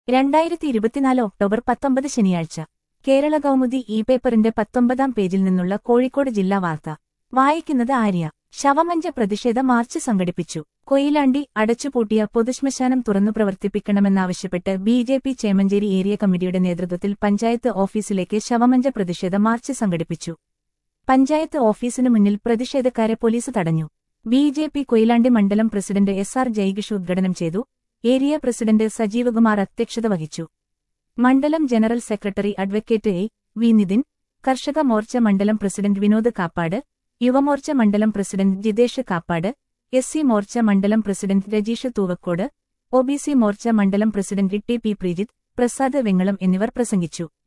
രണ്ടായിരത്തി ഇരുപത്തിനാല് ഒക്ടോബർ പത്തൊമ്പത് ശനിയാഴ്ച കേരള കൗമുദി ഇ പേപ്പറിന്റെ പത്തൊമ്പതാം പേജിൽ നിന്നുള്ള കോഴിക്കോട് ജില്ലാ വാർത്ത വായിക്കുന്നത് ആര്യ ശവമഞ്ച പ്രതിഷേധ മാർച്ച് സംഘടിപ്പിച്ചു കൊയിലാണ്ടി അടച്ചുപൂട്ടിയ പൊതുശ്മശാനം തുറന്നു പ്രവർത്തിപ്പിക്കണമെന്നാവശ്യപ്പെട്ട് B J P Chemancheri area കമ്മിറ്റിയുടെ നേതൃത്വത്തിൽ പഞ്ചായത്ത് ഓഫീസിലേക്ക് ശവമഞ്ച പ്രതിഷേധ മാർച്ച് സംഘടിപ്പിച്ചു പഞ്ചായത്ത് ഓഫീസിനു മുന്നിൽ പ്രതിഷേധക്കാരെ പോലീസ് തടഞ്ഞു ബി ജെ പി കൊയിലാണ്ടി മണ്ഡലം പ്രസിഡന്റ് എസ് ആർ ജയ്കിഷ് ഉദ്ഘാടനം ചെയ്തു ഏരിയ പ്രസിഡന്റ് സജീവകുമാർ അധ്യക്ഷത വഹിച്ചു മണ്ഡലം general secretary advocate A V Nithin Karshaka Morcha മണ്ഡലം പ്രസിഡന്റ് വിനോദ് കാപ്പാട് യുവമോർച്ച മണ്ഡലം president Jithesh Kappad S C Morcha മണ്ഡലം president Rajeesh Thuvakkode O B C Morcha മണ്ഡലം president T P Preejith Prasad Vengalam എന്നിവർ പ്രസംഗിച്ചു